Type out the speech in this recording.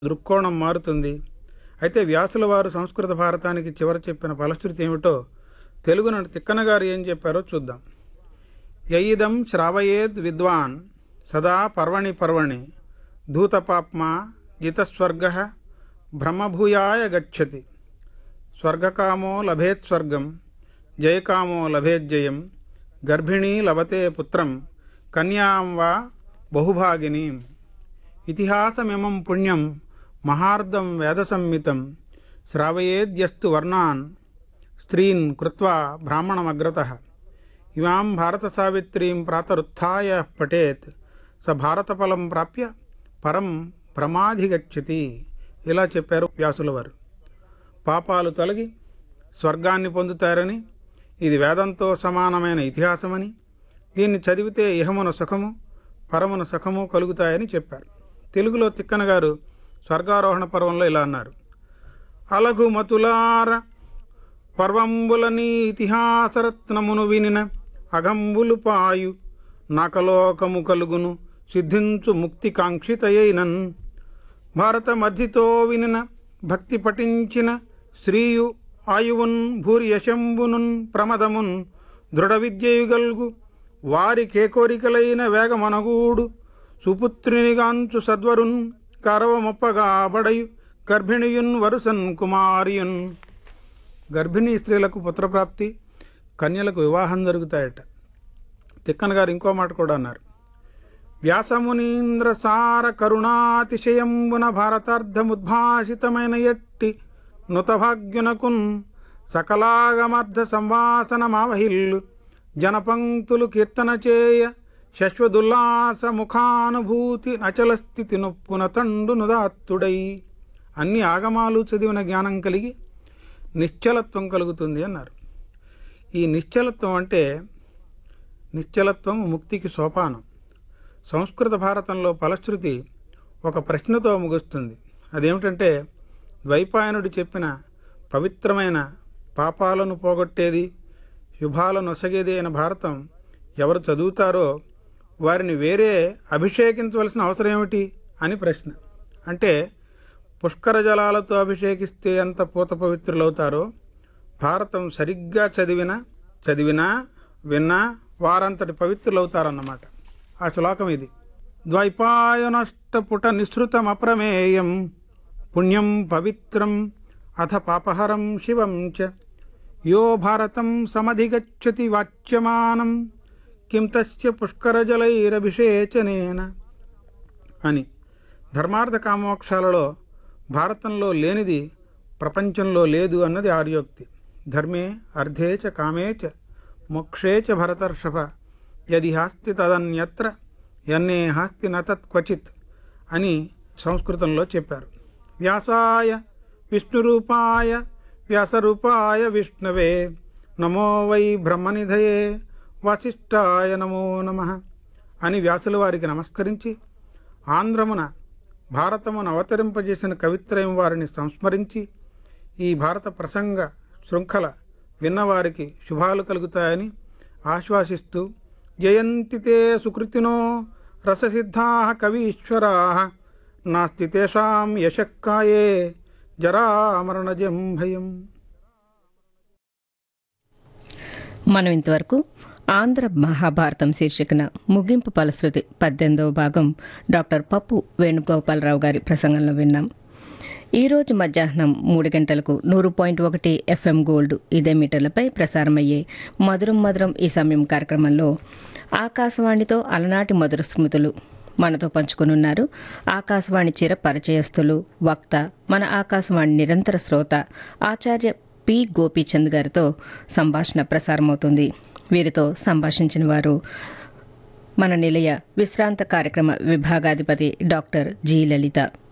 దృక్కోణం మారుతుంది అయితే వ్యాసుల వారు సంస్కృత భారతానికి చివర చెప్పిన ఫలశ్రుతి ఏమిటో తెలుగున తిక్కన గారు ఏం చెప్పారో చూద్దాం యయిదం శ్రావయేద్ విద్వాన్ సదా పర్వణి పర్వణి ధూతపాప్మా జితస్వర్గ బ్రహ్మభూయాయ గచ్చతి స్వర్గకామో లభేత్ స్వర్గం జయకామో లభేజ్జయం గర్భిణీ లభతే పుత్రం కన్యాం వా బహుభాగినీం ఇతిహాసమిమం పుణ్యం మహార్దం వేదసంహితం శ్రావయేద్యస్తు వర్ణాన్ స్త్రీన్ కృత్వా బ్రాహ్మణమగ్రత ఇమాం భారత సావిత్రీం ప్రాతరుత్థాయ పఠేత్ స భారతఫలం ప్రాప్య పరం ప్రమాధిగచ్చతి ఇలా చెప్పారు వ్యాసుల వారు పాపాలు తొలగి స్వర్గాన్ని పొందుతారని ఇది వేదంతో సమానమైన ఇతిహాసమని దీన్ని చదివితే ఇహమున సుఖము పరమున సుఖము కలుగుతాయని చెప్పారు తెలుగులో తిక్కన గారు స్వర్గారోహణ పర్వంలో ఇలా అన్నారు అలఘుమతులార పర్వంబులని ఇతిహాసరత్నమును వినిన అగంబులు పాయు నకలోకము కలుగును సిద్ధించు ముక్తి కాంక్షితయైనన్ భారత మధ్యతో వినిన భక్తి పఠించిన శ్రీయు ఆయువున్ భూర్యశంబునున్ ప్రమదమున్ దృఢ విద్యయుగల్గు వారికే కోరికలైన వేగమనగూడు సుపుత్రినిగాంచు సద్వరున్ కరవమొప్పగా బడయు గర్భిణియున్ వరుసన్ కుమారియున్ గర్భిణీ స్త్రీలకు పుత్రప్రాప్తి కన్యలకు వివాహం జరుగుతాయట తిక్కన గారు ఇంకో మాట కూడా అన్నారు వ్యాసమునీంద్ర సార కరుణాతిశయంబున భారతార్థముద్భాషితమైన ఎట్టి నుతభాగ్యునకున్ సకలాగమర్థ సంవాసనమావహిల్లు జనపంక్తులు కీర్తన చేయ శశ్వదుల్లాస ముఖానుభూతి అచల స్థితి నొప్పున తండు నుదాత్తుడై అన్ని ఆగమాలు చదివిన జ్ఞానం కలిగి నిశ్చలత్వం కలుగుతుంది అన్నారు ఈ నిశ్చలత్వం అంటే నిశ్చలత్వం ముక్తికి సోపానం సంస్కృత భారతంలో ఫలశ్రుతి ఒక ప్రశ్నతో ముగుస్తుంది అదేమిటంటే ద్వైపాయనుడు చెప్పిన పవిత్రమైన పాపాలను పోగొట్టేది శుభాలను నొసగేది అయిన భారతం ఎవరు చదువుతారో వారిని వేరే అభిషేకించవలసిన అవసరం ఏమిటి అని ప్రశ్న అంటే పుష్కర జలాలతో అభిషేకిస్తే ఎంత పూత పవిత్రులవుతారో భారతం సరిగ్గా చదివినా చదివినా విన్నా వారంతటి పవిత్రులవుతారన్నమాట ఆ శ్లోకం ఇది ద్వైపాయనష్టపుట నిసృతమప్రమేయం పుణ్యం పవిత్రం అథ పాపహరం శివం చ యో భారతం సమధిగచ్చతి వాచ్యమానం కిం తస్య పుష్కరజలైరభిషేచనేన అని ధర్మార్థ కామోక్షాలలో భారతంలో లేనిది ప్రపంచంలో లేదు అన్నది ఆర్యోక్తి ధర్మే అర్థే చ కామే చ మోక్షే చ భరతర్షభ యది హాస్తి తదన్యత్ర యన్నే హాస్తి నతత్ క్వచిత్ అని సంస్కృతంలో చెప్పారు వ్యాసాయ విష్ణురూపాయ వ్యాసరూపాయ విష్ణవే నమో వై బ్రహ్మనిధయే వశిష్ఠాయ నమో నమ అని వ్యాసుల వారికి నమస్కరించి ఆంధ్రమున భారతమును అవతరింపజేసిన కవిత్రయం వారిని సంస్మరించి ఈ భారత ప్రసంగ శృంఖల విన్నవారికి శుభాలు కలుగుతాయని ఆశ్వాసిస్తూ జయంతి తే సుకృతినో రససిద్ధా కవీశ్వరా నాస్తి తేషాం యశక్కాయే జరామరణజం భయం మనం ఇంతవరకు ఆంధ్ర మహాభారతం శీర్షికన ముగింపు ఫలశ్రుతి పద్దెనిమిదవ భాగం డాక్టర్ పప్పు వేణుగోపాలరావు గారి ప్రసంగంలో విన్నాం ఈరోజు మధ్యాహ్నం మూడు గంటలకు నూరు పాయింట్ ఒకటి ఎఫ్ఎం గోల్డ్ ఇదే మీటర్లపై ప్రసారమయ్యే మధురం మధురం ఈ సమయం కార్యక్రమంలో ఆకాశవాణితో అలనాటి మధుర స్మృతులు మనతో పంచుకునున్నారు ఆకాశవాణి చిర పరిచయస్తులు వక్త మన ఆకాశవాణి నిరంతర శ్రోత ఆచార్య పి గోపీచంద్ గారితో సంభాషణ ప్రసారమవుతుంది వీరితో సంభాషించిన వారు మన నిలయ విశ్రాంత కార్యక్రమ విభాగాధిపతి డాక్టర్ జి లలిత